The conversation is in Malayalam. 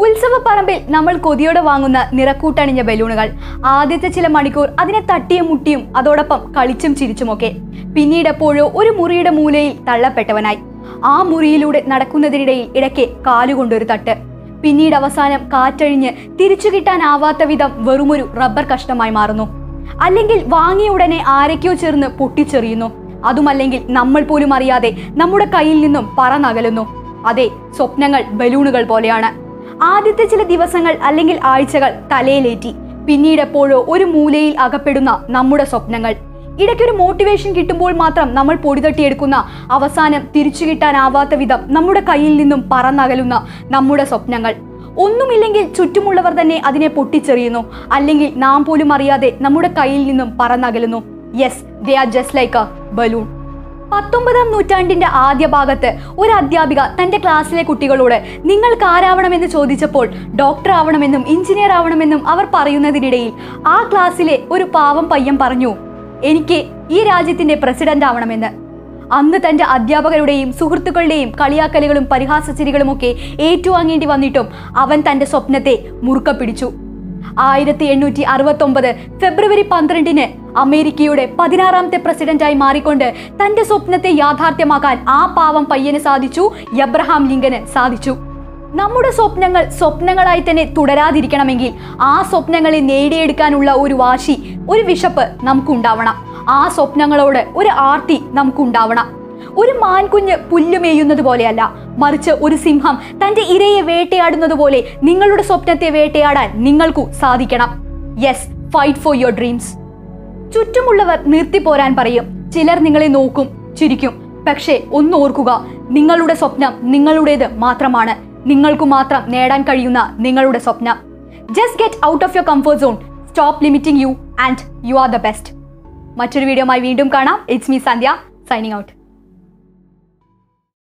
ഉത്സവപ്പറമ്പിൽ നമ്മൾ കൊതിയോടെ വാങ്ങുന്ന നിറക്കൂട്ടണിഞ്ഞ ബലൂണുകൾ ആദ്യത്തെ ചില മണിക്കൂർ അതിനെ തട്ടിയും മുട്ടിയും അതോടൊപ്പം കളിച്ചും ചിരിച്ചുമൊക്കെ പിന്നീട് എപ്പോഴോ ഒരു മുറിയുടെ മൂലയിൽ തള്ളപ്പെട്ടവനായി ആ മുറിയിലൂടെ നടക്കുന്നതിനിടയിൽ ഇടയ്ക്ക് കാലുകൊണ്ടൊരു തട്ട് പിന്നീട് അവസാനം കാറ്റഴിഞ്ഞ് തിരിച്ചു കിട്ടാനാവാത്ത വിധം വെറുമൊരു റബ്ബർ കഷ്ണമായി മാറുന്നു അല്ലെങ്കിൽ വാങ്ങിയ ഉടനെ ആരൊക്കെയോ ചേർന്ന് പൊട്ടിച്ചെറിയുന്നു അതുമല്ലെങ്കിൽ നമ്മൾ പോലും അറിയാതെ നമ്മുടെ കയ്യിൽ നിന്നും പറന്നകലുന്നു അതെ സ്വപ്നങ്ങൾ ബലൂണുകൾ പോലെയാണ് ആദ്യത്തെ ചില ദിവസങ്ങൾ അല്ലെങ്കിൽ ആഴ്ചകൾ തലയിലേറ്റി പിന്നീട് എപ്പോഴോ ഒരു മൂലയിൽ അകപ്പെടുന്ന നമ്മുടെ സ്വപ്നങ്ങൾ ഇടയ്ക്കൊരു മോട്ടിവേഷൻ കിട്ടുമ്പോൾ മാത്രം നമ്മൾ പൊടിതട്ടിയെടുക്കുന്ന അവസാനം തിരിച്ചു കിട്ടാനാവാത്ത വിധം നമ്മുടെ കയ്യിൽ നിന്നും പറന്നകലുന്ന നമ്മുടെ സ്വപ്നങ്ങൾ ഒന്നുമില്ലെങ്കിൽ ചുറ്റുമുള്ളവർ തന്നെ അതിനെ പൊട്ടിച്ചെറിയുന്നു അല്ലെങ്കിൽ നാം പോലും അറിയാതെ നമ്മുടെ കയ്യിൽ നിന്നും പറന്നകലുന്നു yes they are just like a balloon പത്തൊമ്പതാം നൂറ്റാണ്ടിന്റെ ആദ്യ ഭാഗത്ത് ഒരു അധ്യാപിക തന്റെ ക്ലാസ്സിലെ കുട്ടികളോട് നിങ്ങൾക്ക് ആരാവണമെന്ന് ചോദിച്ചപ്പോൾ ഡോക്ടർ ആവണമെന്നും എഞ്ചിനീയർ ആവണമെന്നും അവർ പറയുന്നതിനിടയിൽ ആ ക്ലാസ്സിലെ ഒരു പാവം പയ്യൻ പറഞ്ഞു എനിക്ക് ഈ രാജ്യത്തിന്റെ പ്രസിഡന്റ് ആവണമെന്ന് അന്ന് തന്റെ അധ്യാപകരുടെയും സുഹൃത്തുക്കളുടെയും കളിയാക്കലുകളും പരിഹാസച്ചിരികളുമൊക്കെ ഏറ്റുവാങ്ങേണ്ടി വന്നിട്ടും അവൻ തന്റെ സ്വപ്നത്തെ മുറുക്ക പിടിച്ചു ആയിരത്തി എണ്ണൂറ്റി അറുപത്തി ഒമ്പത് ഫെബ്രുവരി പന്ത്രണ്ടിന് അമേരിക്കയുടെ പതിനാറാമത്തെ പ്രസിഡന്റായി മാറിക്കൊണ്ട് തന്റെ സ്വപ്നത്തെ യാഥാർത്ഥ്യമാക്കാൻ ആ പാവം പയ്യന് സാധിച്ചു എബ്രഹാം ലിങ്കന് സാധിച്ചു നമ്മുടെ സ്വപ്നങ്ങൾ സ്വപ്നങ്ങളായി തന്നെ തുടരാതിരിക്കണമെങ്കിൽ ആ സ്വപ്നങ്ങളെ നേടിയെടുക്കാനുള്ള ഒരു വാശി ഒരു വിശപ്പ് നമുക്കുണ്ടാവണം ആ സ്വപ്നങ്ങളോട് ഒരു ആർത്തി നമുക്കുണ്ടാവണം ഒരു മാൻകുഞ്ഞ് പുല്ല് മേയുന്നത് പോലെയല്ല മറിച്ച് ഒരു സിംഹം തന്റെ ഇരയെ വേട്ടയാടുന്നത് പോലെ നിങ്ങളുടെ സ്വപ്നത്തെ വേട്ടയാടാൻ നിങ്ങൾക്കു സാധിക്കണം yes fight for your dreams ചുറ്റുമുള്ളവർ നിർത്തിപ്പോരാൻ പറയും ചിലർ നിങ്ങളെ നോക്കും ചിരിക്കും പക്ഷേ ഒന്ന് ഓർക്കുക നിങ്ങളുടെ സ്വപ്നം നിങ്ങളുടേത് മാത്രമാണ് നിങ്ങൾക്ക് മാത്രം നേടാൻ കഴിയുന്ന നിങ്ങളുടെ സ്വപ്നം just get out of your comfort zone stop limiting you and you are the best മറ്റൊരു വീഡിയോമായി വീണ്ടും കാണാം it's me Sandhya signing out